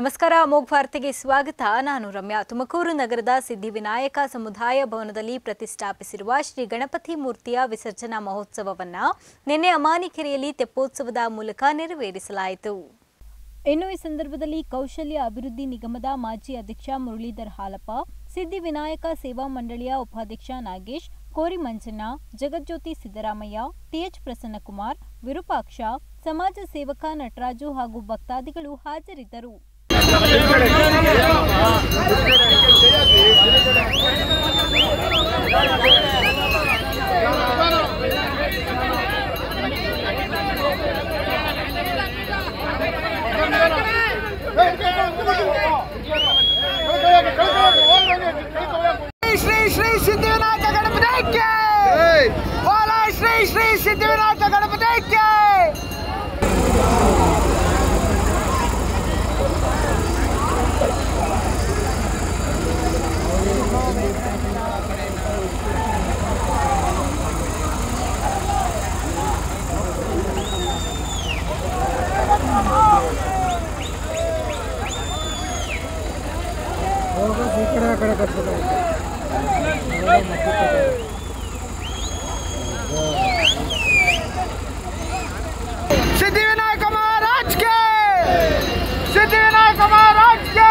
ನಮಸ್ಕಾರ ಅಮೋಘ್ ವಾರ್ತೆಗೆ ಸ್ವಾಗತ ನಾನು ರಮ್ಯಾ ತುಮಕೂರು ನಗರದ ಸಿದ್ಧಿವಿನಾಯಕ ಸಮುದಾಯ ಭವನದಲ್ಲಿ ಪ್ರತಿಷ್ಠಾಪಿಸಿರುವ ಶ್ರೀ ಗಣಪತಿ ಮೂರ್ತಿಯ ವಿಸರ್ಜನಾ ಮಹೋತ್ಸವವನ್ನ ನಿನ್ನೆ ಅಮಾನಿಕೆರೆಯಲ್ಲಿ ತೆಪ್ಪೋತ್ಸವದ ಮೂಲಕ ನೆರವೇರಿಸಲಾಯಿತು ಇನ್ನು ಈ ಸಂದರ್ಭದಲ್ಲಿ ಕೌಶಲ್ಯ ಅಭಿವೃದ್ಧಿ ನಿಗಮದ ಮಾಜಿ ಅಧ್ಯಕ್ಷ ಮುರಳೀಧರ್ ಹಾಲಪ್ಪ ಸಿದ್ಧಿವಿನಾಯಕ ಸೇವಾ ಮಂಡಳಿಯ ಉಪಾಧ್ಯಕ್ಷ ನಾಗೇಶ್ ಕೋರಿ ಮಂಜಣ್ಣ ಜಗಜ್ಯೋತಿ ಸಿದ್ದರಾಮಯ್ಯ ಟಿಎಚ್ ಪ್ರಸನ್ನಕುಮಾರ್ ವಿರೂಪಾಕ್ಷ ಸಮಾಜ ಸೇವಕ ನಟರಾಜು ಹಾಗೂ ಭಕ್ತಾದಿಗಳು ಹಾಜರಿದ್ದರು ಶ್ರೀ ಶ್ರೀ ಸಿದ್ಧಿವಿನಾಯಕ ಗಣಪತಿಗೆ ಬೋಲ ಶ್ರೀ ಶ್ರೀ ಸಿದ್ಧಿವಿನಾಯಕ ಗಣಪತಿಗೆ सिद्धिविनायक महाराज के सिद्धिविनायक महाराज के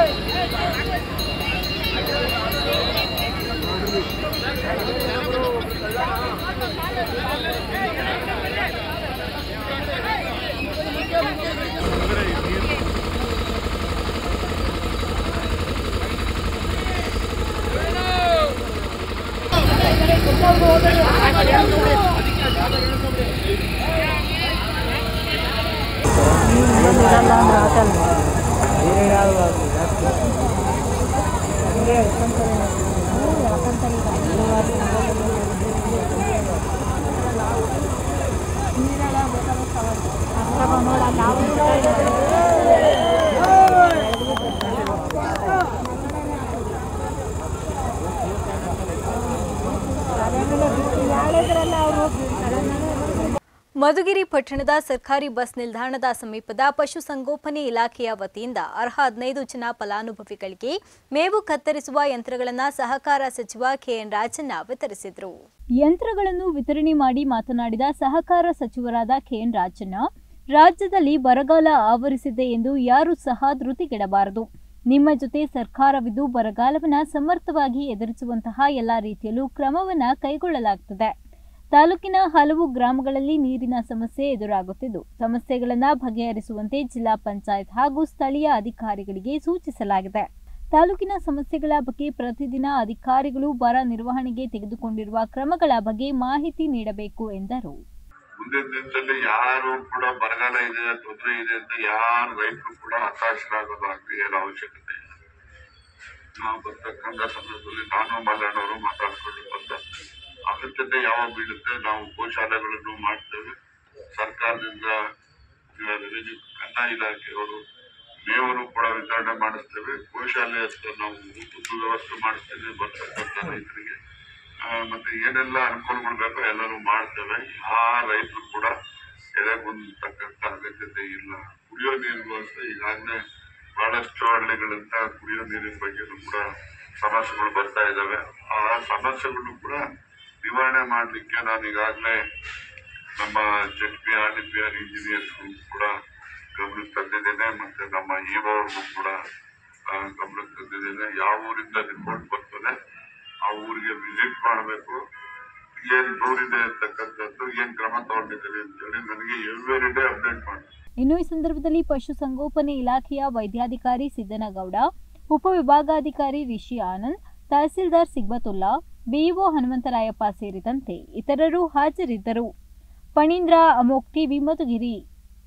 ಮಧುಗಿರಿ ಪಟ್ಟಣದ ಸರ್ಕಾರಿ ಬಸ್ ನಿಲ್ದಾಣದ ಸಮೀಪದ ಪಶುಸಂಗೋಪನೆ ಇಲಾಖೆಯ ವತಿಯಿಂದ ಅರ್ಹ ಹದಿನೈದು ಜನ ಫಲಾನುಭವಿಗಳಿಗೆ ಮೇವು ಕತ್ತರಿಸುವ ಯಂತ್ರಗಳನ್ನು ಸಹಕಾರ ಸಚಿವ ಕೆಎನ್ ರಾಜಣ್ಣ ವಿತರಿಸಿದರು ಯಂತ್ರಗಳನ್ನು ವಿತರಣೆ ಮಾಡಿ ಮಾತನಾಡಿದ ಸಹಕಾರ ಸಚಿವರಾದ ಕೆಎನ್ ರಾಜಣ್ಣ ರಾಜ್ಯದಲ್ಲಿ ಬರಗಾಲ ಆವರಿಸಿದೆ ಎಂದು ಯಾರೂ ಸಹ ಧೃತಿಗೆಡಬಾರದು ನಿಮ್ಮ ಜೊತೆ ಸರ್ಕಾರವಿದ್ದು ಬರಗಾಲವನ್ನ ಸಮರ್ಥವಾಗಿ ಎದುರಿಸುವಂತಹ ಎಲ್ಲಾ ರೀತಿಯಲ್ಲೂ ಕ್ರಮವನ್ನ ಕೈಗೊಳ್ಳಲಾಗುತ್ತದೆ ತಾಲೂಕಿನ ಹಲವು ಗ್ರಾಮಗಳಲ್ಲಿ ನೀರಿನ ಸಮಸ್ಯೆ ಎದುರಾಗುತ್ತಿದ್ದು ಸಮಸ್ಯೆಗಳನ್ನು ಬಗೆಹರಿಸುವಂತೆ ಜಿಲ್ಲಾ ಪಂಚಾಯತ್ ಹಾಗೂ ಸ್ಥಳೀಯ ಅಧಿಕಾರಿಗಳಿಗೆ ಸೂಚಿಸಲಾಗಿದೆ ತಾಲೂಕಿನ ಸಮಸ್ಯೆಗಳ ಬಗ್ಗೆ ಪ್ರತಿದಿನ ಅಧಿಕಾರಿಗಳು ಬರ ನಿರ್ವಹಣೆಗೆ ತೆಗೆದುಕೊಂಡಿರುವ ಕ್ರಮಗಳ ಬಗ್ಗೆ ಮಾಹಿತಿ ನೀಡಬೇಕು ಎಂದರು ಮುಂದಿನ ದಿನದಲ್ಲಿ ಯಾರು ಕೂಡ ಬರಗಾಲ ಇದೆ ತೊಂದರೆ ಇದೆ ಅಂತ ಯಾರು ರೈತರು ಕೂಡ ಹತಾಶರಾಗೋದಾಗ್ಲಿ ಏನೋ ಅವಶ್ಯಕತೆ ಇಲ್ಲ ನಾವು ಬರ್ತಕ್ಕಂಥ ಸಂದರ್ಭದಲ್ಲಿ ನಾನು ಮಲ್ಲಣ್ಣವರು ಮಾತಾಡ್ಕೊಂಡು ಬಂದ ಅಗತ್ಯತೆ ಯಾವಾಗ ಬೀಳುತ್ತೆ ನಾವು ಗೋಶಾಲೆಗಳನ್ನು ಮಾಡ್ತೇವೆ ಸರ್ಕಾರದಿಂದ ರೆವಿನ್ಯೂ ಕನ್ನ ಇಲಾಖೆಯವರು ಮೇವನ್ನು ಕೂಡ ವಿತರಣೆ ಮಾಡಿಸ್ತೇವೆ ಗೋಶಾಲೆ ಹತ್ರ ನಾವು ಊಟದ ವ್ಯವಸ್ಥೆ ಮಾಡಿಸ್ತೇವೆ ಬರ್ತಕ್ಕಂಥ ರೈತರಿಗೆ ಆ, ಮತ್ತೆ ಏನೆಲ್ಲ ಅನುಕೂಲಗಳು ಬೇಕೋ ಎಲ್ಲರೂ ಮಾಡ್ತೇವೆ ಯಾವ ರೈತರು ಕೂಡ ಎದೆಗುಂದತಕ್ಕಂಥ ಅಗತ್ಯತೆ ಇಲ್ಲ ಕುಡಿಯೋ ನೀರಿಗೂ ಅಷ್ಟೇ ಈಗಾಗಲೇ ಬಹಳಷ್ಟು ಹಳ್ಳಿಗಳಿಂದ ಕುಡಿಯೋ ನೀರಿನ ಬಗ್ಗೆನೂ ಕೂಡ ಸಮಸ್ಯೆಗಳು ಬರ್ತಾ ಇದ್ದಾವೆ ಆ ಸಮಸ್ಯೆಗಳನ್ನು ಕೂಡ ನಿವಾರಣೆ ಮಾಡಲಿಕ್ಕೆ ನಾನು ಈಗಾಗಲೇ ನಮ್ಮ Z P R D P R ಇಂಜಿನಿಯರ್ಸ್ಗೂ ಕೂಡ ಗಮನಕ್ಕೆ ತಂದಿದ್ದೇನೆ ಮತ್ತೆ ನಮ್ಮ ಇಒ ಅವ್ರಿಗೂ ಕೂಡ ಆ, ಗಮನಕ್ಕೆ ತಂದಿದ್ದೇನೆ ಯಾವ ಊರಿಂದ ರಿಪೋರ್ಟ್ ಬರ್ತದೆ ಆ ಊರಿಗೆ ವಿಸಿಟ್ ಮಾಡಬೇಕು ಏನ್ ದೂರಿದೆ ಅಂತಕ್ಕಂಥದ್ದು ಏನ್ ಕ್ರಮ ತಗೊಂಡಿದ್ದೀರಿ ಅಂತೇಳಿ ನನಗೆ ಎವ್ರಿ ಡೇ ಅಪ್ಡೇಟ್ ಮಾಡಿ ಇನ್ನು ಈ ಸಂದರ್ಭದಲ್ಲಿ ಪಶುಸಂಗೋಪನೆ ಇಲಾಖೆಯ ವೈದ್ಯಾಧಿಕಾರಿ ಸಿದ್ದನಗೌಡ ಉಪವಿಭಾಗಾಧಿಕಾರಿ ರಿಷಿ ಆನಂದ್ ತಹಸೀಲ್ದಾರ್ ಸಿಗ್ಬತುಲ್ಲಾ ಬಿಇಒ ಹನುಮಂತರಾಯಪ್ಪ ಸೇರಿದಂತೆ ಇತರರು ಹಾಜರಿದ್ದರು ಪಣೀಂದ್ರ ಅಮೋಕ್ ಟಿವಿ ಮಧುಗಿರಿ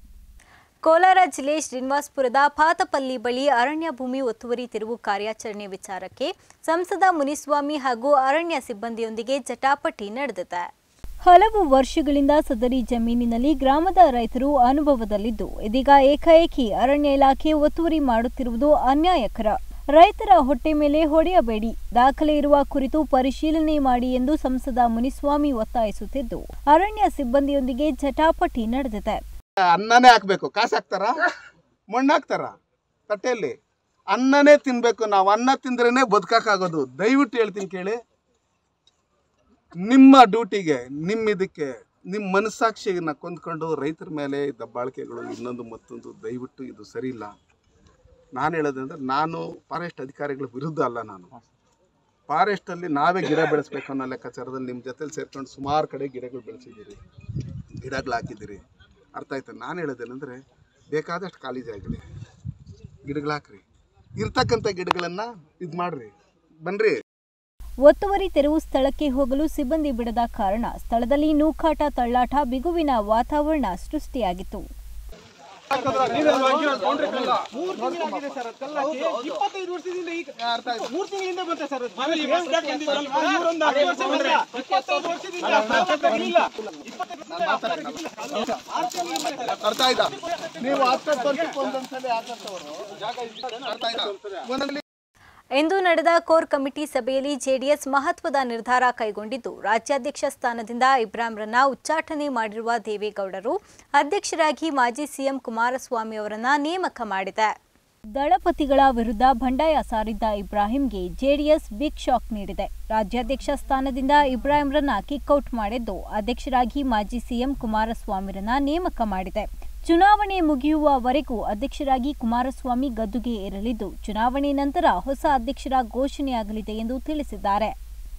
ಕೋಲಾರ ಜಿಲ್ಲೆ ಶ್ರೀನಿವಾಸಪುರದ ಪಾತಪಲ್ಲಿ ಬಳಿ ಅರಣ್ಯ ಭೂಮಿ ಒತ್ತುವರಿ ತೆರವು ಕಾರ್ಯಾಚರಣೆ ವಿಚಾರಕ್ಕೆ ಸಂಸದ ಮುನಿಸ್ವಾಮಿ ಹಾಗೂ ಅರಣ್ಯ ಸಿಬ್ಬಂದಿಯೊಂದಿಗೆ ಜಟಾಪಟಿ ನಡೆದಿದೆ ಹಲವು ವರ್ಷಗಳಿಂದ ಸದರಿ ಜಮೀನಿನಲ್ಲಿ ಗ್ರಾಮದ ರೈತರು ಅನುಭವದಲ್ಲಿದ್ದು ಇದೀಗ ಏಕಾಏಕಿ ಅರಣ್ಯ ಇಲಾಖೆ ಒತ್ತುವರಿ ಮಾಡುತ್ತಿರುವುದು ಅನ್ಯಾಯಕರ ರೈತರ ಹೊಟ್ಟೆ ಮೇಲೆ ಹೊಡೆಯಬೇಡಿ ದಾಖಲೆ ಇರುವ ಕುರಿತು ಪರಿಶೀಲನೆ ಮಾಡಿ ಎಂದು ಸಂಸದ ಮುನಿಸ್ವಾಮಿ ಒತ್ತಾಯಿಸುತ್ತಿದ್ದು ಅರಣ್ಯ ಸಿಬ್ಬಂದಿಯೊಂದಿಗೆ ಜಟಾಪಟಿ ನಡೆದಿದೆ ಅನ್ನನೇ ಹಾಕ್ಬೇಕು ಕಾಸು ಹಾಕ್ತಾರ ಮಣ್ಣು ಹಾಕ್ತಾರ ತಟ್ಟೆಯಲ್ಲಿ ಅನ್ನನೇ ತಿನ್ಬೇಕು ನಾವು ಅನ್ನ ತಿಂದ್ರೇನೆ ಬದುಕಕ್ಕಾಗೋದು ದಯವಿಟ್ಟು ಹೇಳ್ತೀನಿ ಕೇಳಿ ನಿಮ್ಮ ಡ್ಯೂಟಿಗೆ ನಿಮ್ಮ ಇದಕ್ಕೆ ನಿಮ್ಮ ಮನಸ್ಸಾಕ್ಷಿಯನ್ನ ಕೊಂದ್ಕೊಂಡು ರೈತರ ಮೇಲೆ ದಬ್ಬಾಳಿಕೆಗಳು ಇನ್ನೊಂದು ಮತ್ತೊಂದು ದಯವಿಟ್ಟು ಇದು ಸರಿ ಇಲ್ಲ ನಾನು ಹೇಳೋದಂದ್ರೆ ನಾನು ಫಾರೆಸ್ಟ್ ಅಧಿಕಾರಿಗಳ ವಿರುದ್ಧ ಅಲ್ಲ ನಾನು ಫಾರೆಸ್ಟಲ್ಲಿ ನಾವೇ ಗಿಡ ಬೆಳೆಸ್ಬೇಕು ಅನ್ನೋ ಲೆಕ್ಕಾಚಾರದಲ್ಲಿ ನಿಮ್ಮ ಜೊತೆಲಿ ಸೇರ್ಕೊಂಡು ಸುಮಾರು ಕಡೆ ಗಿಡಗಳು ಬೆಳೆಸಿದ್ದೀರಿ ಗಿಡಗಳು ಹಾಕಿದ್ದೀರಿ ಅರ್ಥ ಆಯ್ತಾ ನಾನು ಹೇಳೋದೇನೆಂದರೆ ಬೇಕಾದಷ್ಟು ಖಾಲಿ ಜಾಗಗಳು ಗಿಡಗಳು ಹಾಕ್ರಿ ಇರ್ತಕ್ಕಂಥ ಗಿಡಗಳನ್ನು ಇದು ಮಾಡ್ರಿ ಬನ್ರಿ ಒತ್ತುವರಿ ತೆರವು ಸ್ಥಳಕ್ಕೆ ಹೋಗಲು ಸಿಬ್ಬಂದಿ ಬಿಡದ ಕಾರಣ ಸ್ಥಳದಲ್ಲಿ ನೂಕಾಟ ತಳ್ಳಾಟ ಬಿಗುವಿನ ವಾತಾವರಣ ಸೃಷ್ಟಿಯಾಗಿತ್ತು ಇಪ್ಪತ್ತೈದು ವರ್ಷದಿಂದ ಈಗ ಮೂರು ತಿಂಗಳಿಂದ ಬಂತೆ ಸರ್ ಇವರೊಂದು ಹತ್ತು ವರ್ಷ ಬಂದ್ರೆ ಇಪ್ಪತ್ತೈದು ವರ್ಷದಿಂದ ಇಲ್ಲ ಅರ್ಥ ಆಯ್ತಾ ನೀವು ಹತ್ತತ್ತು ವರ್ಷಕ್ಕೆ ಒಂದೊಂದ್ಸಲಿ ಹಾಕತ್ತವರು ಅರ್ಥ ಆಯ್ತಾ ಒಂದೊಂದ್ಸಲಿ ಇಂದು ನಡೆದ ಕೋರ್ ಕಮಿಟಿ ಸಭೆಯಲ್ಲಿ ಜೆಡಿಎಸ್ ಮಹತ್ವದ ನಿರ್ಧಾರ ಕೈಗೊಂಡಿದ್ದು ರಾಜ್ಯಾಧ್ಯಕ್ಷ ಸ್ಥಾನದಿಂದ ಇಬ್ರಾಹಿಂರನ್ನ ಉಚ್ಚಾಟನೆ ಮಾಡಿರುವ ದೇವೇಗೌಡರು ಅಧ್ಯಕ್ಷರಾಗಿ ಮಾಜಿ ಸಿಎಂ ಕುಮಾರಸ್ವಾಮಿ ಅವರನ್ನ ನೇಮಕ ಮಾಡಿದೆ ದಳಪತಿಗಳ ವಿರುದ್ಧ ಬಂಡಾಯ ಸಾರಿದ್ದ ಇಬ್ರಾಹಿಂಗೆ ಜೆಡಿಎಸ್ ಬಿಗ್ ಶಾಕ್ ನೀಡಿದೆ ರಾಜ್ಯಾಧ್ಯಕ್ಷ ಸ್ಥಾನದಿಂದ ಇಬ್ರಾಹಿಂರನ್ನ ಕಿಕ್ಔಟ್ ಮಾಡಿದ್ದು ಅಧ್ಯಕ್ಷರಾಗಿ ಮಾಜಿ ಸಿಎಂ ಕುಮಾರಸ್ವಾಮಿರನ್ನ ನೇಮಕ ಮಾಡಿದೆ ಚುನಾವಣೆ ಮುಗಿಯುವವರೆಗೂ ಅಧ್ಯಕ್ಷರಾಗಿ ಕುಮಾರಸ್ವಾಮಿ ಗದ್ದುಗೆ ಏರಲಿದ್ದು ಚುನಾವಣೆ ನಂತರ ಹೊಸ ಅಧ್ಯಕ್ಷರ ಘೋಷಣೆಯಾಗಲಿದೆ ಎಂದು ತಿಳಿಸಿದ್ದಾರೆ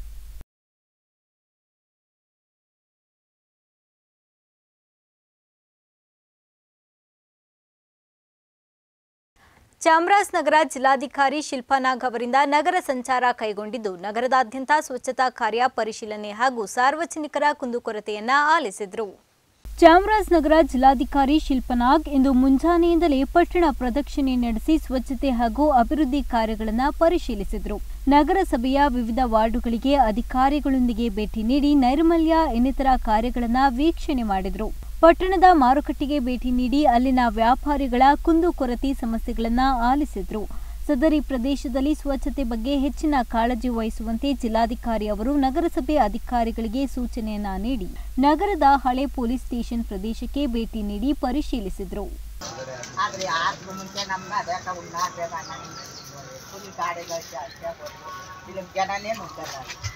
ಚಾಮರಾಜನಗರ ಜಿಲ್ಲಾಧಿಕಾರಿ ಶಿಲ್ಪಾನಾಗ್ ಅವರಿಂದ ನಗರ ಸಂಚಾರ ಕೈಗೊಂಡಿದ್ದು ನಗರದಾದ್ಯಂತ ಸ್ವಚ್ಛತಾ ಕಾರ್ಯ ಪರಿಶೀಲನೆ ಹಾಗೂ ಸಾರ್ವಜನಿಕರ ಕುಂದುಕೊರತೆಯನ್ನ ಆಲಿಸಿದರು ಚಾಮರಾಜನಗರ ಜಿಲ್ಲಾಧಿಕಾರಿ ಶಿಲ್ಪನಾಗ್ ಇಂದು ಮುಂಜಾನೆಯಿಂದಲೇ ಪಟ್ಟಣ ಪ್ರದಕ್ಷಿಣೆ ನಡೆಸಿ ಸ್ವಚ್ಛತೆ ಹಾಗೂ ಅಭಿವೃದ್ಧಿ ಕಾರ್ಯಗಳನ್ನು ಪರಿಶೀಲಿಸಿದರು ನಗರಸಭೆಯ ವಿವಿಧ ವಾರ್ಡುಗಳಿಗೆ ಅಧಿಕಾರಿಗಳೊಂದಿಗೆ ಭೇಟಿ ನೀಡಿ ನೈರ್ಮಲ್ಯ ಇನ್ನಿತರ ಕಾರ್ಯಗಳನ್ನು ವೀಕ್ಷಣೆ ಮಾಡಿದರು ಪಟ್ಟಣದ ಮಾರುಕಟ್ಟೆಗೆ ಭೇಟಿ ನೀಡಿ ಅಲ್ಲಿನ ವ್ಯಾಪಾರಿಗಳ ಕುಂದುಕೊರತೆ ಸಮಸ್ಯೆಗಳನ್ನು ಆಲಿಸಿದರು ಸದರಿ ಪ್ರದೇಶದಲ್ಲಿ ಸ್ವಚ್ಛತೆ ಬಗ್ಗೆ ಹೆಚ್ಚಿನ ಕಾಳಜಿ ವಹಿಸುವಂತೆ ಜಿಲ್ಲಾಧಿಕಾರಿ ಅವರು ನಗರಸಭೆ ಅಧಿಕಾರಿಗಳಿಗೆ ಸೂಚನೆಯನ್ನ ನೀಡಿ ನಗರದ ಹಳೆ ಪೊಲೀಸ್ ಸ್ಟೇಷನ್ ಪ್ರದೇಶಕ್ಕೆ ಭೇಟಿ ನೀಡಿ ಪರಿಶೀಲಿಸಿದರು ಆದ್ರೆ ಆದ್ರೂ ಮುಂಚೆ ನಮ್ಮ ಅದ್ಯಾಕ ಉಣ್ಣಾಕ ಫುಲ್ ಗಾಡಿಗಳು ಜಾಸ್ತಿ ಆಗೋದು ಇಲ್ಲಿ ಜನನೇ ನುಗ್ಗಲ್ಲ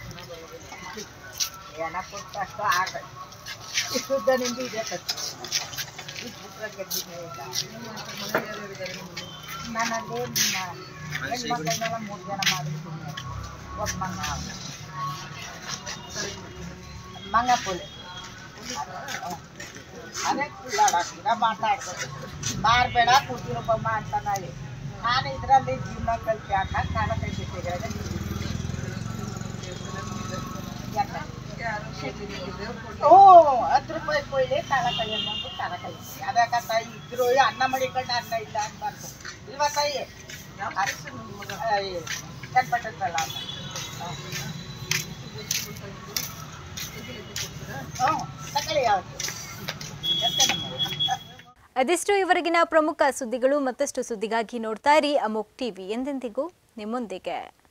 ಜನ ಕೊಟ್ಟಷ್ಟು ಆಗ ಇಷ್ಟುದ್ದನಿಂದ ಇದೆ ಕಟ್ಟಿ ಇಷ್ಟು ಬಿಟ್ರೆ ಗೆದ್ದಿನೇ ಇಲ್ಲ ನನ್ನಲ್ಲಿ ಹೆಣ್ಮಕ್ಳನ್ನೆಲ್ಲ ಮೂರು ಜನ ಮಾಡಿದ್ದೀನಿ ಒಬ್ಬ ಮಂಗ ಮಂಗ ಪುಲಿ ಅದೇ ಕುಳ್ಳಾಡಾಕಿರ ಮಾತಾಡ್ಬೇಕು ಮಾರ್ಬೇಡ ಕೂತಿರೋ ಬೊಮ್ಮ ಅಂತ ನಾಳೆ ನಾನು ಇದರಲ್ಲಿ ಜೀವನ ಕಲ್ತಿ ಅಂತ ನಾನು ಕಲ್ತಿದ್ದೆ ಹ್ಞೂ ಹತ್ತು ರೂಪಾಯಿ ಕೊಯ್ಲಿ ತಾಳ ಕೈಯಲ್ಲಿ ಬಂದು ತಾಳ ಕೈ ಅದಕ್ಕ ತಾಯಿ ಇದ್ರು ಅನ್ನ ಮಡಿಕೊಂಡು ಅನ್ನ ಇಲ್ಲ ಅನ್ಬಾರ್ದು ಇಲ್ವಾ ತಾಯಿ ಕಟ್ಪಟ್ಟಲ್ಲ ಅನ್ನ ಹ್ಞೂ ತಗೊಳ್ಳಿ ಯಾವತ್ತು ಎಷ್ಟೇ ನಮ್ಮ ಅದಿಷ್ಟು ಇವರೆಗಿನ ಪ್ರಮುಖ ಸುದ್ದಿಗಳು ಮತ್ತಷ್ಟು ಸುದ್ದಿಗಾಗಿ ನೋಡ್ತಾ ಇರಿ ಅಮೋಕ್ ಟಿವಿ ಎಂದೆಂದಿಗೂ ನಿಮ್ಮೊಂದಿಗೆ